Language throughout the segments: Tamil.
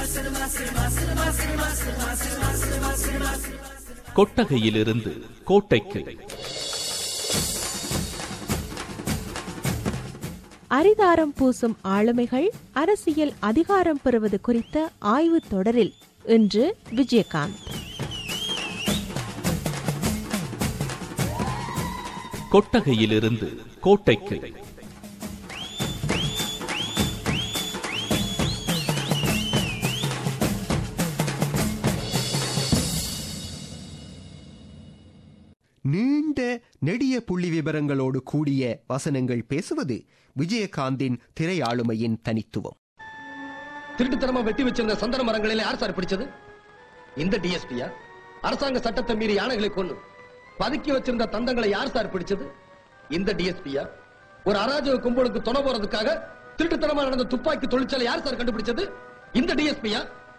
கொட்டகையிலிருந்து கோட்டைக்கு அரிதாரம் பூசும் ஆளுமைகள் அரசியல் அதிகாரம் பெறுவது குறித்த ஆய்வுத் தொடரில் இன்று விஜயகாந்த் கொட்டகையிலிருந்து கோட்டைக்கு நீண்ட நெடிய புள்ளி விவரங்களோடு கூடிய வசனங்கள் பேசுவது விஜயகாந்தின் திரையாளுமையின் தனித்துவம் திருட்டுத்தனமா வெட்டி வச்சிருந்த சந்தன மரங்களில் யார் சார் பிடிச்சது இந்த டிஎஸ்பியா அரசாங்க சட்டத்தை மீறி யானைகளை கொண்டு பதுக்கி வச்சிருந்த தந்தங்களை யார் சார் பிடிச்சது இந்த டிஎஸ்பியா ஒரு அராஜக கும்பலுக்கு துணை போறதுக்காக திருட்டுத்தனமா நடந்த துப்பாக்கி தொழிற்சாலை யார் சார் கண்டுபிடிச்சது இந்த டிஎஸ்பியா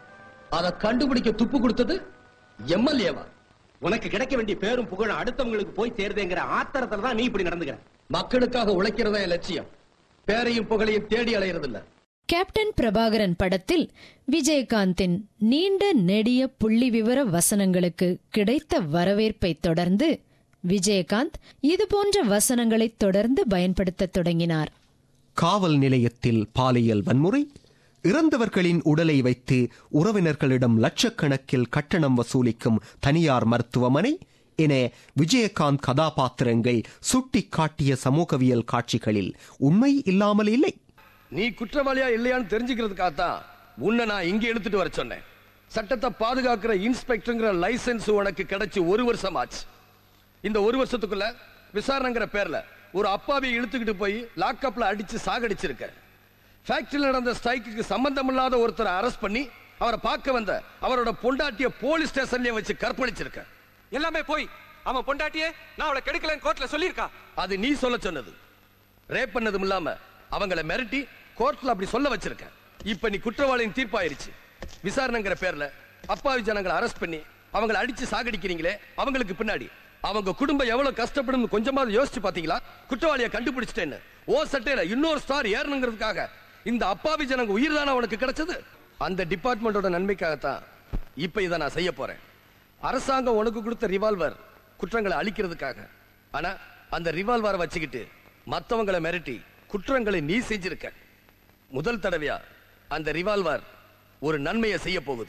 அதை கண்டுபிடிக்க துப்பு கொடுத்தது எம்எல்ஏவா உனக்கு கிடைக்க வேண்டிய பேரும் புகழும் அடுத்தவங்களுக்கு போய் சேருதுங்கிற ஆத்திரத்துல தான் நீ இப்படி நடந்துக்கிற மக்களுக்காக உழைக்கிறதா என் லட்சியம் பேரையும் புகழையும் தேடி அலையறதில்ல கேப்டன் பிரபாகரன் படத்தில் விஜயகாந்தின் நீண்ட நெடிய புள்ளிவிவர வசனங்களுக்கு கிடைத்த வரவேற்பை தொடர்ந்து விஜயகாந்த் இதுபோன்ற வசனங்களை தொடர்ந்து பயன்படுத்தத் தொடங்கினார் காவல் நிலையத்தில் பாலியல் வன்முறை இறந்தவர்களின் உடலை வைத்து உறவினர்களிடம் லட்சக்கணக்கில் கட்டணம் வசூலிக்கும் தனியார் மருத்துவமனை என விஜயகாந்த் கதாபாத்திரங்கள் சுட்டிக் காட்டிய சமூகவியல் காட்சிகளில் உண்மை இல்லாமல் இல்லை நீ குற்றவாளியா இல்லையான்னு தெரிஞ்சுக்கிறதுக்காகத்தான் உன்னை நான் இங்க எடுத்துட்டு வர சொன்னேன் சட்டத்தை பாதுகாக்கிற இன்ஸ்பெக்டர்ங்கிற லைசென்ஸ் உனக்கு கிடைச்சு ஒரு வருஷம் ஆச்சு இந்த ஒரு வருஷத்துக்குள்ள விசாரணைங்கிற பேர்ல ஒரு அப்பாவை இழுத்துக்கிட்டு போய் லாக்அப்ல அடிச்சு சாகடிச்சிருக்க ஃபேக்டரியில் நடந்த ஸ்ட்ரைக்கு சம்பந்தம் இல்லாத ஒருத்தரை அரெஸ்ட் பண்ணி அவரை பார்க்க வந்த அவரோட பொண்டாட்டிய போலீஸ் ஸ்டேஷன்லயே வச்சு கற்பழிச்சிருக்க எல்லாமே போய் அவன் பொண்டாட்டியே நான் அவளை கெடுக்கலன்னு கோர்ட்ல சொல்லியிருக்கா அது நீ சொல்ல சொன்னது ரேப் பண்ணதும் இல்லாம அவங்கள மிரட்டி கோர்ட்ல அப்படி சொல்ல வச்சிருக்க இப்ப நீ குற்றவாளியின் தீர்ப்பாயிருச்சு விசாரணைங்கிற பேர்ல அப்பாவி ஜனங்களை அரெஸ்ட் பண்ணி அவங்கள அடிச்சு சாகடிக்கிறீங்களே அவங்களுக்கு பின்னாடி அவங்க குடும்பம் எவ்வளவு கஷ்டப்படும் கொஞ்சமாவது யோசிச்சு பாத்தீங்களா குற்றவாளியை கண்டுபிடிச்சிட்டேன்னு ஓ சட்டையில இன்னொரு ஸ்டார் ஏறணுங்கிறதுக்காக இந்த அப்பாவி ஜனங்க உயிர் தானே உனக்கு கிடைச்சது அந்த டிபார்ட்மெண்டோட நன்மைக்காகத்தான் இப்ப இதை நான் செய்ய போறேன் அரசாங்கம் உனக்கு கொடுத்த ரிவால்வர் குற்றங்களை அழிக்கிறதுக்காக ஆனா அந்த ரிவால்வரை வச்சுக்கிட்டு மத்தவங்களை மிரட்டி குற்றங்களை நீ செஞ்சிருக்க முதல் தடவையா அந்த ரிவால்வர் ஒரு நன்மையை செய்ய போகுது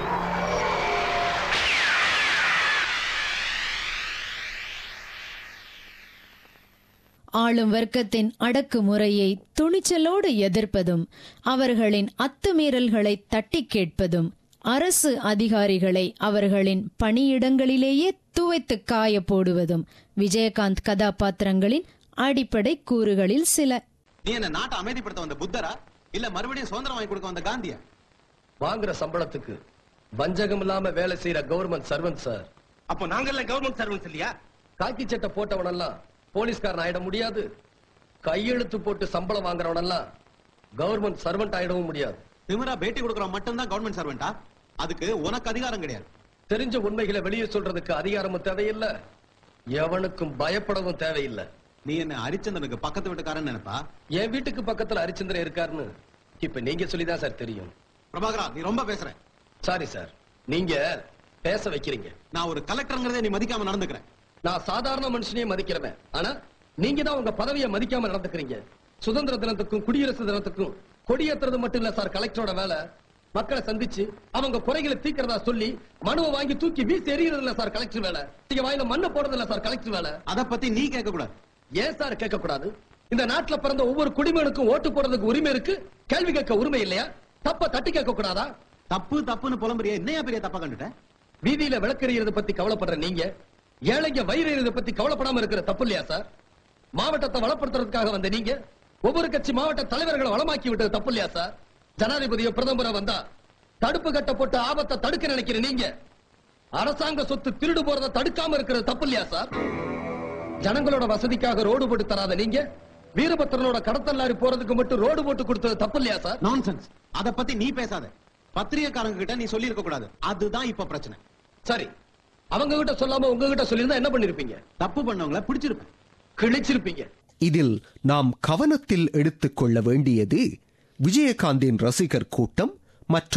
ஆளும் வர்க்கத்தின் அடக்குமுறையை துணிச்சலோடு எதிர்ப்பதும் அவர்களின் அத்துமீறல்களை தட்டிக் கேட்பதும் அரசு அதிகாரிகளை அவர்களின் பணியிடங்களிலேயே துவைத்து காய போடுவதும் விஜயகாந்த் கதாபாத்திரங்களின் அடிப்படை கூறுகளில் சில நீ என்ன நாட்டை அமைதிப்படுத்த வந்த புத்தரா இல்ல மறுபடியும் சுதந்திரம் வாங்கி கொடுக்க வந்த காந்தியா வாங்குற சம்பளத்துக்கு வஞ்சகம் இல்லாம வேலை செய்யற கவர்மெண்ட் சர்வன்ட் சார் அப்போ நாங்கெல்லாம் கவர்மெண்ட் சர்வன்ஸ் இல்லையா காக்கி சட்டை போட்டவனெல்லாம் போலீஸ்காரன் ஆயிட முடியாது கையெழுத்து போட்டு சம்பளம் வாங்குறவனெல்லாம் கவர்மெண்ட் சர்வெண்ட் ஆயிடவும் முடியாது திமிரா பேட்டி கொடுக்கறவன் மட்டும் தான் கவர்மெண்ட் சர்வெண்டா அதுக்கு உனக்கு அதிகாரம் கிடையாது தெரிஞ்ச உண்மைகளை வெளியே சொல்றதுக்கு அதிகாரமும் தேவையில்லை எவனுக்கும் பயப்படவும் தேவையில்லை நீ என்ன ஹரிச்சந்திரனுக்கு பக்கத்து வீட்டுக்காரன் நினைப்பா என் வீட்டுக்கு பக்கத்துல ஹரிச்சந்திரன் இருக்காருன்னு இப்ப நீங்க சொல்லிதான் சார் தெரியும் பிரபாகரா நீ ரொம்ப பேசுற சாரி சார் நீங்க பேச வைக்கிறீங்க நான் ஒரு கலெக்டர்ங்கிறதே நீ மதிக்காம நடந்துக்கிறேன் நான் சாதாரண மனுஷனையே மதிக்கிறவன் ஆனா நீங்க தான் உங்க பதவியை மதிக்காம நடந்துக்கிறீங்க சுதந்திர தினத்துக்கும் குடியரசு தினத்துக்கும் கொடியேத்துறது மட்டும் இல்ல சார் கலெக்டரோட வேலை மக்களை சந்திச்சு அவங்க குறைகளை தீக்கிறதா சொல்லி மனுவை வாங்கி தூக்கி வீசி எறிகிறது இல்ல சார் கலெக்டர் வேலை நீங்க வாயில மண்ணை போடுறது இல்ல சார் கலெக்டர் வேலை அத பத்தி நீ கேட்க கூடாது ஏன் சார் கேட்க கூடாது இந்த நாட்டுல பிறந்த ஒவ்வொரு குடிமகனுக்கும் ஓட்டு போடுறதுக்கு உரிமை இருக்கு கேள்வி கேட்க உரிமை இல்லையா தப்ப தட்டி கேட்க கூடாதா தப்பு தப்புன்னு புலம்புறிய என்னையா பெரிய தப்பா கண்டுட்ட வீதியில விளக்கெறியறத பத்தி கவலைப்படுற நீங்க ஏழைங்க வயிறு பத்தி கவலைப்படாம இருக்கிற தப்பு இல்லையா சார் மாவட்டத்தை வளப்படுத்துறதுக்காக வந்த நீங்க ஒவ்வொரு கட்சி மாவட்ட தலைவர்களை வளமாக்கி விட்டது தப்பு இல்லையா சார் ஜனாதிபதியோ பிரதமரோ வந்தா தடுப்பு கட்ட போட்டு ஆபத்தை தடுக்க நினைக்கிற நீங்க அரசாங்க சொத்து திருடு போறதை தடுக்காம இருக்கிறது தப்பு இல்லையா சார் ஜனங்களோட வசதிக்காக ரோடு போட்டு தராத நீங்க வீரபத்திரனோட கடத்தல் லாரி போறதுக்கு மட்டும் ரோடு போட்டு கொடுத்தது தப்பு இல்லையா சார் நான்சென்ஸ் அத பத்தி நீ பேசாத பத்திரிகைக்காரங்க கிட்ட நீ சொல்லி இருக்க கூடாது அதுதான் இப்ப பிரச்சனை சரி அவங்க கிட்ட சொல்லாம உங்ககிட்ட சொல்லியிருந்தா என்ன பண்ணிருப்பீங்க தப்பு பண்ணவங்கள பிடிச்சிருப்பேன் கிழிச்சிருப்பீங்க இதில் நாம் கவனத்தில் எடுத்துக்கொள்ள வேண்டியது விஜயகாந்தின் ரசிகர் கூட்டம் மற்றும்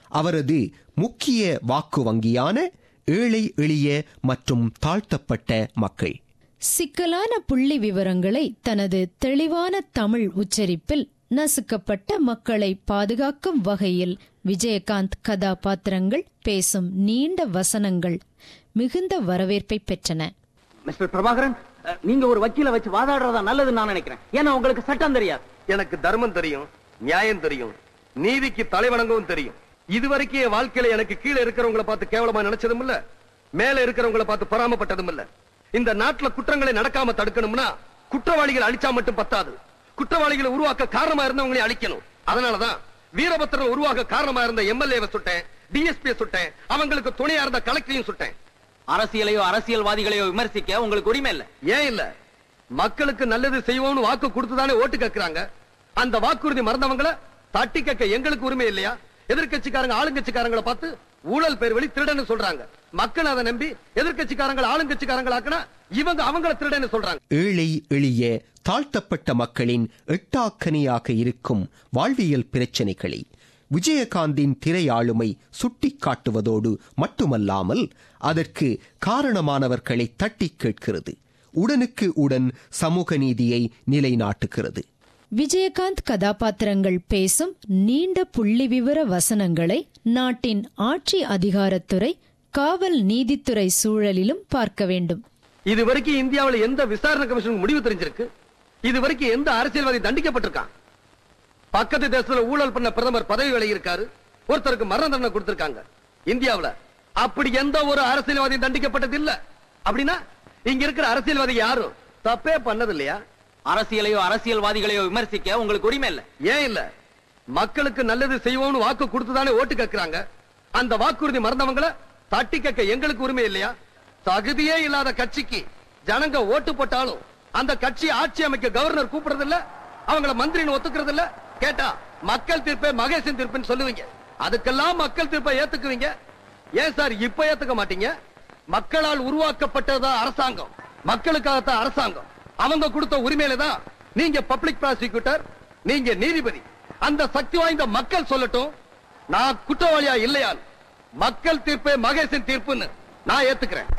அவரது முக்கிய வாக்கு வங்கியான ஏழை எளிய மற்றும் தாழ்த்தப்பட்ட மக்கள் சிக்கலான புள்ளி விவரங்களை தனது தெளிவான தமிழ் உச்சரிப்பில் நசுக்கப்பட்ட மக்களை பாதுகாக்கும் வகையில் விஜயகாந்த் கதாபாத்திரங்கள் பேசும் நீண்ட வசனங்கள் மிகுந்த வரவேற்பை பெற்றன மிஸ்டர் பிரபாகரன் அஹ், நீங்க ஒரு வக்கீல வச்சு வாதாடுறதா நல்லதுன்னு நான் நினைக்கிறேன் ஏன்னா உங்களுக்கு சட்டம் தெரியாது எனக்கு தர்மம் தெரியும் நியாயம் தெரியும் நீதிக்கு தலைவணங்கவும் தெரியும் இதுவரைக்கும் என் வாழ்க்கையில எனக்கு கீழே இருக்கிறவங்கள பார்த்து கேவலமா நினைச்சதும் இல்ல மேல இருக்கிறவங்கள பார்த்து பொறாமப்பட்டதும் இல்ல இந்த நாட்டுல குற்றங்களை நடக்காம தடுக்கணும்னா குற்றவாளிகளை அழிச்சா மட்டும் பத்தாது குற்றவாளிகளை உருவாக்க காரணமா இருந்தவங்களை அழிக்கணும் அதனாலதான் வீரபத்திரன் உருவாக காரணமா இருந்த எம்எல்ஏவை சுட்டேன் டிஎஸ்பி சுட்டேன் அவங்களுக்கு துணையா இருந்த கலெக்டரையும் சுட்டேன் அரசியலையோ அரசியல்வாதிகளையோ விமர்சிக்க உங்களுக்கு உரிமை இல்ல ஏன் இல்ல மக்களுக்கு நல்லது செய்வோம்னு வாக்கு கொடுத்துதானே ஓட்டு கேட்கிறாங்க அந்த வாக்குறுதி மறந்தவங்கள தட்டி கேட்க எங்களுக்கு உரிமை இல்லையா எதிர்க்கட்சிக்காரங்க ஆளுங்கட்சிக்காரங்களை பார்த்து ஊழல் பேர் வழி திருடன்னு சொல்றாங்க மக்கள் அதை நம்பி எதிர்க்கட்சிக்காரங்க ஆளுங்கட்சிக்காரங்களாக்குனா இவங்க அவங்கள திருடன்னு சொல்றாங்க ஏழை எளிய தாழ்த்தப்பட்ட மக்களின் எட்டாக்கனியாக இருக்கும் வாழ்வியல் பிரச்சினைகளை விஜயகாந்தின் திரையாளுமை சுட்டிக் காட்டுவதோடு மட்டுமல்லாமல் அதற்கு காரணமானவர்களை தட்டிக் கேட்கிறது உடனுக்கு உடன் சமூக நீதியை நிலைநாட்டுகிறது விஜயகாந்த் கதாபாத்திரங்கள் பேசும் நீண்ட புள்ளிவிவர வசனங்களை நாட்டின் ஆட்சி அதிகாரத்துறை காவல் நீதித்துறை சூழலிலும் பார்க்க வேண்டும் இது வரைக்கும் இந்தியாவுல எந்த விசாரணை கமிஷனுக்கு முடிவு தெரிஞ்சிருக்கு இது வரைக்கும் எந்த அரசியல்வாதி தண்டிக்கப்பட்டிருக்கான் பக்கத்து தேசத்துல ஊழல் பண்ண பிரதமர் பதவி விலகி இருக்காரு ஒருத்தருக்கு மரண தண்டனை கொடுத்திருக்காங்க இந்தியாவுல அப்படி எந்த ஒரு அரசியல்வாதியும் தண்டிக்கப்பட்டது இல்ல அப்படின்னா இங்க இருக்கிற அரசியல்வாதி யாரும் தப்பே பண்ணது இல்லையா அரசியலையோ அரசியல்வாதிகளையோ விமர்சிக்க உங்களுக்கு உரிமை இல்ல ஏன் இல்ல மக்களுக்கு நல்லது செய்வோம்னு வாக்கு கொடுத்துதானே ஓட்டு கேட்கிறாங்க அந்த வாக்குறுதி மறந்தவங்கள தட்டி கேட்க எங்களுக்கு உரிமை இல்லையா தகுதியே இல்லாத கட்சிக்கு ஜனங்க ஓட்டு போட்டாலும் அந்த கட்சி ஆட்சி அமைக்க கவர்னர் கூப்பிடுறது இல்ல அவங்கள மந்திரின்னு ஒத்துக்கிறது இல்ல கேட்டா மக்கள் தீர்ப்பே மகேசன் தீர்ப்புன்னு சொல்லுவீங்க அதுக்கெல்லாம் மக்கள் தீர்ப்பை ஏத்துக்குவீங்க ஏன் சார் இப்ப ஏத்துக்க மாட்டீங்க மக்களால் உருவாக்கப்பட்டதா அரசாங்கம் மக்களுக்காகத்தான் அரசாங்கம் அவங்க கொடுத்த உரிமையில தான் நீங்க பப்ளிக் ப்ராசிக்யூட்டர் நீங்க நீதிபதி அந்த சக்தி வாய்ந்த மக்கள் சொல்லட்டும் நான் குற்றவாளியா இல்லையான் மக்கள் தீர்ப்பே மகேசன் தீர்ப்புன்னு நான் ஏத்துக்கிறேன்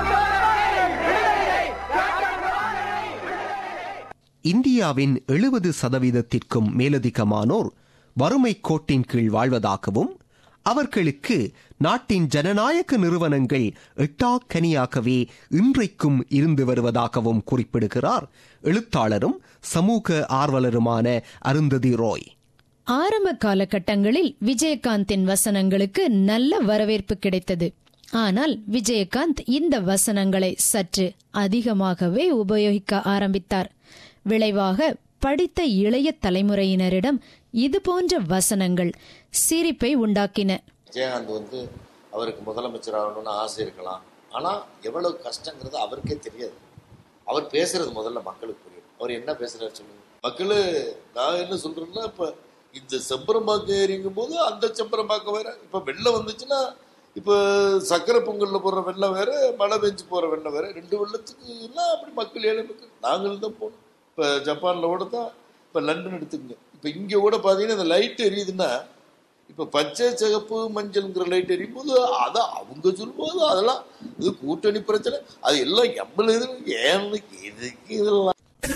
இந்தியாவின் எழுபது சதவீதத்திற்கும் மேலதிகமானோர் வறுமை கோட்டின் கீழ் வாழ்வதாகவும் அவர்களுக்கு நாட்டின் ஜனநாயக நிறுவனங்கள் எட்டாக்கனியாகவே இன்றைக்கும் இருந்து வருவதாகவும் குறிப்பிடுகிறார் எழுத்தாளரும் சமூக ஆர்வலருமான அருந்ததி ரோய் ஆரம்ப காலகட்டங்களில் விஜயகாந்தின் வசனங்களுக்கு நல்ல வரவேற்பு கிடைத்தது ஆனால் விஜயகாந்த் இந்த வசனங்களை சற்று அதிகமாகவே உபயோகிக்க ஆரம்பித்தார் விளைவாக படித்த இளைய தலைமுறையினரிடம் இது போன்ற வசனங்கள் சிரிப்பை உண்டாக்கின விஜயகாந்த் வந்து அவருக்கு முதலமைச்சர் ஆகணும்னு ஆசை இருக்கலாம் ஆனால் எவ்வளவு கஷ்டங்கிறது அவருக்கே தெரியாது அவர் பேசுறது முதல்ல மக்களுக்கு புரியும் அவர் என்ன பேசுறாரு சொல்லுங்க மக்களு நான் என்ன சொல்றேன்னா இப்ப இந்த செம்பரம்பாக்கம் ஏறிங்கும் போது அந்த செம்பரம்பாக்கம் வேற இப்ப வெள்ளம் வந்துச்சுன்னா இப்ப சக்கரை பொங்கல்ல போடுற வெள்ளம் வேற மழை பெஞ்சு போற வெள்ளம் வேற ரெண்டு வெள்ளத்துக்கு எல்லாம் அப்படி மக்கள் ஏழை மக்கள் நாங்களும் தான் போனோம் இப்ப ஜப்பான்ல கூட தான் இப்ப லண்டன் எடுத்துக்கங்க இப்ப இங்க கூட பாத்தீங்கன்னா இந்த லைட் எரியுதுன்னா இப்ப பச்சை சிகப்பு மஞ்சள்ங்கிற லைட் எரியும் போது அதை அவங்க சொல்லும்போது அதெல்லாம் இது கூட்டணி பிரச்சனை அது எல்லாம் எம்மள இது ஏன்னு எதுக்கு இதெல்லாம்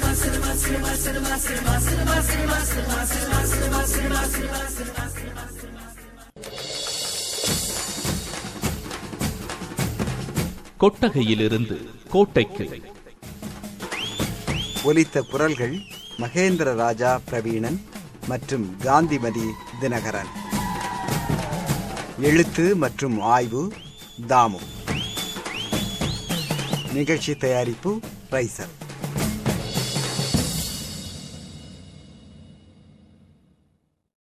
கொட்டகையிலிருந்து கோட்டைக்கு ஒலித்த குரல்கள் மகேந்திர ராஜா பிரவீணன் மற்றும் காந்திமதி தினகரன் எழுத்து மற்றும் ஆய்வு தாமு நிகழ்ச்சி தயாரிப்பு ரைசல்